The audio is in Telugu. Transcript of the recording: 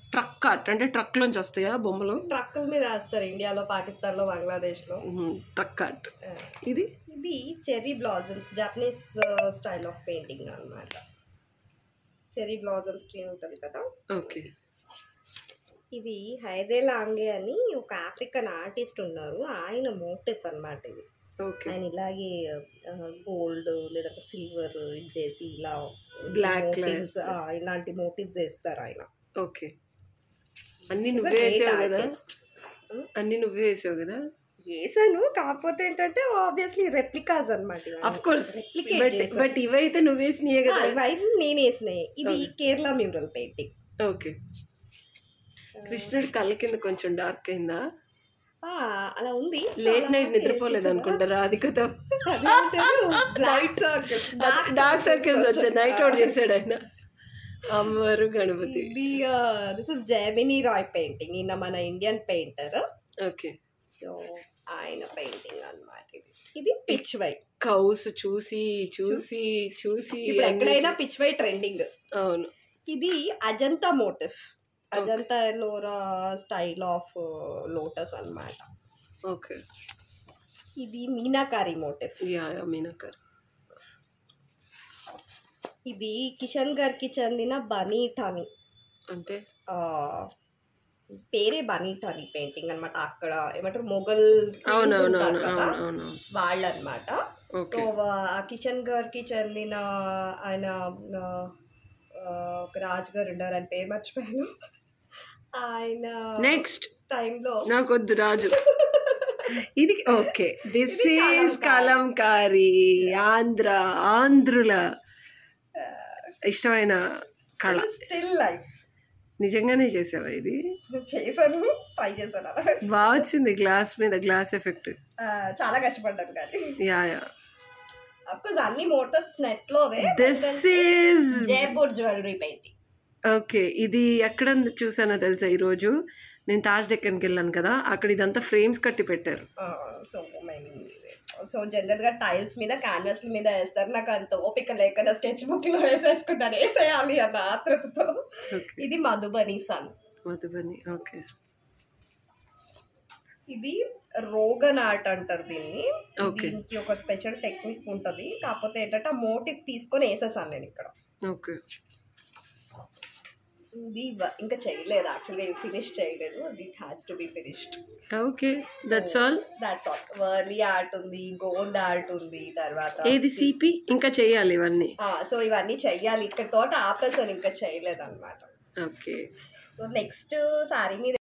ట్రక్ కట్ అంటే ట్రక్ లోంచి వస్తాయా బొమ్మలు ట్రక్కుల మీద వేస్తారు ఇండియాలో పాకిస్తాన్లో బంగ్లాదేశ్లో ట్రక్ కట్ ఆ, ఇది ఇది cherry blossoms Japanese style of painting అన్నమాట చెర్రీ బ్లాజమ్స్ ట్రీ ఉంటుంది కదా ఓకే ఇది హైదే లాంగే అని ఒక ఆఫ్రికన్ ఆర్టిస్ట్ ఉన్నారు ఆయన మోటిఫ్ అన్నమాట ఇది ఓకే ఆయన ఇలాగే గోల్డ్ లేదంటే సిల్వర్ ఇది చేసి ఇలా Black motifs, ఆ, ఇలాంటి మోటివ్స్ వేస్తారు ఆయన ఓకే అన్ని He's a నువ్వే great వేసావు కదా artist. అన్ని నువ్వే వేసావు కదా వేసాను కాకపోతే ఏంటంటే ఆబ్వియస్లీ రెప్లికాస్ అనమాట అఫ్ కోర్స్ బట్ బట్ ఇవైతే నువ్వు వేసినాయే కదా ఇవన్నీ నేను వేసినాయి ఇది కేరళ మ్యూరల్ పెయింటింగ్ ఓకే కృష్ణుడి కళ్ళ కింద కొంచెం డార్క్ అయిందా అలా ఉంది లేట్ నైట్ నిద్రపోలేదు అనుకుంటా రాధికతో బ్లాక్ సర్కిల్స్ డార్క్ సర్కిల్స్ వచ్చాయి నైట్ అవుట్ చేశాడు ఆయన అమ్మవారు గణపతి ఇది this is Jamini Roy painting ఈయన మన ఇండియన్ పెయింటర్ ఓకే సో ఆయన పెయింటింగ్ అన్నమాట ఇది ఇది పిచ్ వై కౌస్ చూసి చూసి చూసి ఇప్పుడు అన్ని- ఎక్కడైనా పిచ్ వై ట్రెండింగ్ అవును ఇది Ajanta motif Ajanta Ellora style of lotus అన్నమాట ఓకే ఇది Meenakari motif yeah yeah Meenakar ఇది కిషన్ గారికి చెందిన బనీటాని అంటే ఆ, పేరే బనీటాని పెయింటింగ్ అన్నమాట అక్కడ ఏమంటారు మొఘల్ queens అవునవును ఉంటారు అవును కదా, అవును అవును వాళ్ళన్నమాట సో ఓకే ఆ కిషన్ గారికి చెందిన ఆయన ఆ, ఆ, ఒక రాజు గారు ఉన్నారు ఆయన పేరు మర్చిపోయాను ఆయన నెక్స్ట్ టైంలో నాకొద్దు రాజు ఇది ఓకే దిస్ ఇది ఈజ్ కలంకారీ. కలంకారీ ఆంధ్ర ఆంధ్రుల ఇష్టమైన కళ స్టిల్ లైఫ్ నిజంగానే చేసావా ఇది చేశాను ట్రై చేశాను అలా బాగా వచ్చింది గ్లాస్ మీద గ్లాస్ ఎఫెక్ట్ ఆ, చాలా కష్టపడ్డాను కానీ యా యా అఫ్కోర్స్ అన్ని మోటివ్స్ నెట్ లోవే this is Jaipur jewellery painting okay ఇది ఎక్కడ చూసానో తెలుసా ఈరోజు నేను తాజ్ డెక్కన్కి వెళ్ళాను కదా అక్కడ ఇదంతా ఫ్రేమ్స్ కట్టి పెట్టారు సో మెయిన్ సో జనరల్ గా టైల్స్ మీద క్యాన్వాస్ మీద వేస్తారు నాకు అంత ఓపిక లేక నా స్కెచ్ బుక్ లో వేసేసుకున్నాను వేసేయాలి అన్న ఆతృతతో ఓకే ఇది మధుబని సన్ మధుబని ఓకే ఇది రోగన్ ఆర్ట్ అంటారు దీన్ని Okay. దీనికి ఒక స్పెషల్ టెక్నిక్ ఉంటుంది కాకపోతే ఏంటంటే ఆ మోటివ్ తీసుకొని వేసేసాను నేను ఇక్కడ ఓకే ఇది వ- ఇంకా చేయలేదు యాక్చువల్లీ ఫినిష్ చేయలేదు it has to be finished okay that's all that's all Warli art ఉంది గోల్డ్ ఆర్ట్ ఉంది తర్వాత ఏది సిపి ఇంకా చేయాలి ఇవన్నీ సో ఇవన్నీ చెయ్యాలి ఇక్కడ తోట ఆపేసాను ఇంకా చేయలేదు అనమాట ఓకే సో నెక్స్ట్ సారీ మీద